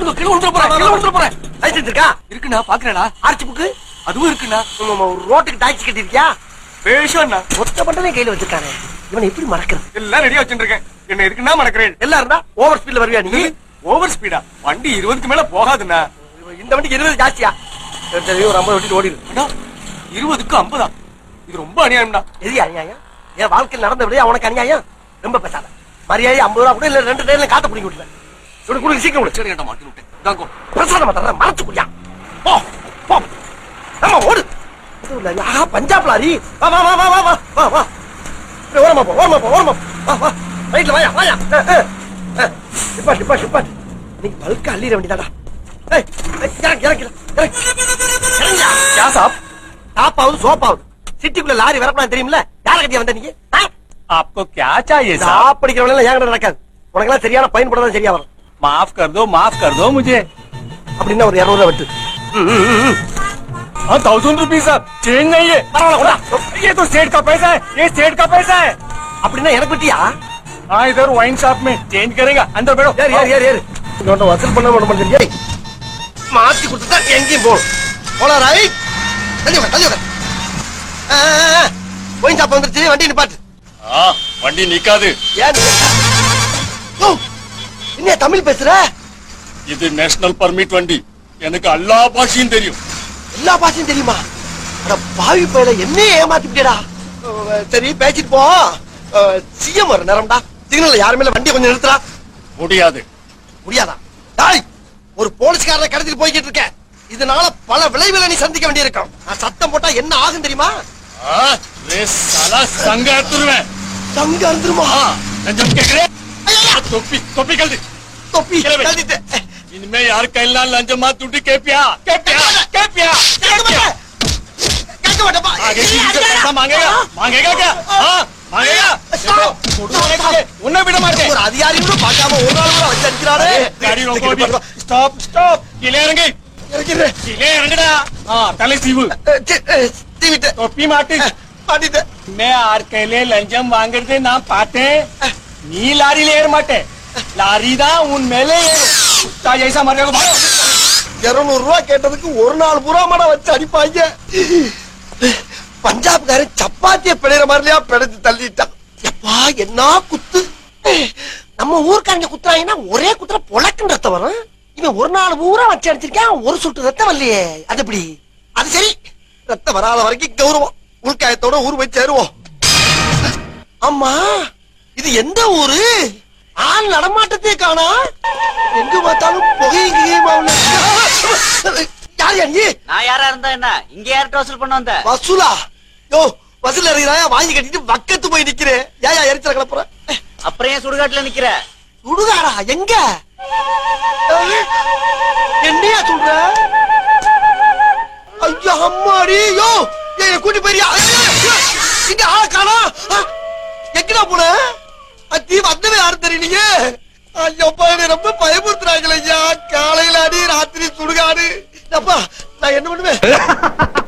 விடுங்க கீழே விழுந்துற போறேன் கீழே விழுந்துற போறேன் லைசன்ஸ் இருக்கா இருக்குண்ணா பாக்குறேடா ஆர்ச்சி புக்கு அதுவும் இருக்குண்ணா ரோட்டுக்கு டாக்ஸி கட்டிருக்கியா பேஷண்ணா மொத்த பண்டமே கையில வச்சிருக்கானே இவனை எப்படி மறக்கிறது எல்லாம் ரெடியா வச்சுருக்கேன் என்ன இருக்குன்னா மறக்கிறேன் எல்லாம் இருந்தா ஓவர் ஸ்பீட்ல வருவியா நீ ஓவர் ஸ்பீடா வண்டி இருபதுக்கு மேல போகாதுண்ணா இந்த வண்டிக்கு இருபது ஜாஸ்தியா சரி, சரி ஒரு ஐம்பது வண்டிட்டு ஓடிடு அண்ணா இருபதுக்கு ஐம்பதா இது ரொம்ப அநியாயம்டா எது அநியாயம் என் வாழ்க்கையில் நடந்த விட அவனுக்கு அநியாயம் ரொம்ப பேசாத மரியாதை ஐம்பது ரூபா கூட இல்ல ரெண்டு டைம்ல காத்த பிடிக்க விட்டுவேன் சொல்லு கொடுங்க சீக்கிரம் விடு சரி ஏன்டா மாட்டி விட்டேன் தாங்கோ பிரசாதம் மாட்டாத மறைச்சு குடியா போ போ ஆமா ஓடு இது இல்ல, ஆஹா பஞ்சாப் லாரி வா வா வா வா வா வா வா வா இப்படி ஓரமா போ ஓரமா போ ஓரமா போ. வா வா ரைட்ல வாயா வாயா டிப்பா டிப்பா டிப்பா நீங்க பல்க அள்ளிட வேண்டியதாடா ஏய் ஏய், இறங்கு இறங்கு இறங்கு இறங்கியா क्या साहब டாப்பாவது சோப்பாவது சிட்டிக்குள்ள லாரி வரப்பலாம் தெரியுமில்ல யார கட்டியா வந்த நீங்க ஆ? आपको क्या चाहिए சாப் படிக்கிறவங்க எல்லாம் என்கிட்ட நடக்காது உனக்கெல்லாம் சரியான பயன்படுறதா சரியா வரும் माफ कर दो माफ कर दो मुझे அப்படின்னா ஒரு இருநூறு ரூபா வெட்டு ம், ம், ம், ம். हाँ थाउजेंड रुपीज साहब चेंज नहीं है பரவாயில்ல கொண்டா. ये तो स्टेट का पैसा है ये स्टेट का पैसा है அப்படின்னா எனக்கு வெட்டியா हाँ इधर वाइन शॉप में चेंज करेगा अंदर बैठो ஏறு ஏறு ஏறு ஏறு இன்னொன்று வசூல் பண்ண விட மாட்டேன் ஏய் மாத்தி கொடுத்துட்டா எங்கேயும் போகணும் போலாம் ராய் தள்ளி விட தள்ளி விட போய் சாப்பா வந்துருச்சு வண்டி நிப்பாட்டு हाँ வண்டி நிக்காது ஏன் ஓ, என்ன தமிழ் பேசுற இது நேஷனல் பர்மிட் வண்டி எனக்கு எல்லா பாஷையும் தெரியும் எல்லா பாஷையும் தெரியுமா அட பாவி பயில என்ன ஏமாத்திட்டேடா சரி பேசிட்டு போ சிஎம் வர நேரம்டா சிக்னல்ல யாருமே இல்ல, வண்டியை கொஞ்சம் நிறுத்துறா முடியாது முடியாதா டாய் ஒரு போலீஸ்காரனை கடத்திட்டு போய்கிட்டு இருக்க இதனால பல விளைவுகளை நீ சந்திக்க வேண்டியிருக்கும் நான் சத்தம் போட்டா என்ன ஆகும் தெரியுமா हाँ रे साला संग तुरवें தங்க அறுந்துருமா हाँ लंजम के करे टोपी टोपी कर दी தொப்பி கிளம்பு. கழட்டிட்டு. इनमें यार कहना लंजम मत टूटी के पिया के पिया के पिया கேட்க மாட்டேன். கேட்க மாட்டேன்ப்பா. आगे நீ किसी से அடிக்காத. पैसा मांगेगा मांगेगा क्या हाँ मांगेगा देखो छोड़ू होने के लिए उन्हें भी मारते ஒரு அதிகாரி கூட பார்க்காம ஒரு நாள் கூட வச்சு அடிக்கிறாரு गाड़ी रोको अभी स्टॉप स्टॉप किले इറങ്ങി இறக்கிறேன். किले इറങ്ങടാ हाँ तले सीव அஹ், சி, அஹ், தீவிட்டு. टोपी माटी அஹ், மாட்டிட்டேன். मैं आर कहले लंजम வாங்குறது நான் பார்த்தேன் நீ லாரி லேர் மாட்டே லாரி தான் உன் மேலே ஏறும் குத்தா ஜெய்சா மரேகோ பாரோ இருநூறு ரூபாய் கேட்டதுக்கு ஒரு நாள் பூரா மடம் வச்சு அடிப்பாங்க பஞ்சாப்காரன் சப்பாத்திய பிழைற மாதிரியா பிழைச்சு தள்ளிட்டான் எப்பா என்ன குத்து நம்ம ஊர்க்காரங்க குத்துறாங்கன்னா ஒரே குத்துற பொழக்குன்னு ரத்தம் வரும் இவன் ஒரு நாள் பூரா வச்சு அடிச்சிருக்கான் ஒரு சுட்டு ரத்தம் வரலையே அது எப்படி அது சரி ரத்தம் வராத வரைக்கும் கௌரவம் உள்காயத்தோட ஊர் போய் சேருவோம் ஆமா இது எந்த ஊரு ஆள் நடமாட்டத்தே காணா எங்க பார்த்தாலும் புகையும் கிகையுமா உள்ள யார் யா நீ நான் யாரா இருந்தா என்ன இங்க யார்கிட்ட வசூல் பண்ண வந்த வசூலா யோ வசூல் அறிகிறாயா வாங்கி கட்டிட்டு வக்கத்து போய் நிக்கிறேன் ஏயா எரிச்சல கிளப்புற அப்புறம் ஏன் சுடுகாட்டுல நிக்கிற சுடுகாடா எங்க ஏய், என்னையா சொல்ற ஐயா அம்மாடி யோ ஏய் கூட்டி போயிரியா இங்க ஆள காணா எங்கடா போன அத்தி வந்தவே யாரும் தெரியலையே ஐயோ என்னை ரொம்ப பயமுறுத்துறாங்களே ஐயா காலையில அடி ராத்திரி சுடுகாடு அப்பா நான் என்ன பண்ணுவேன்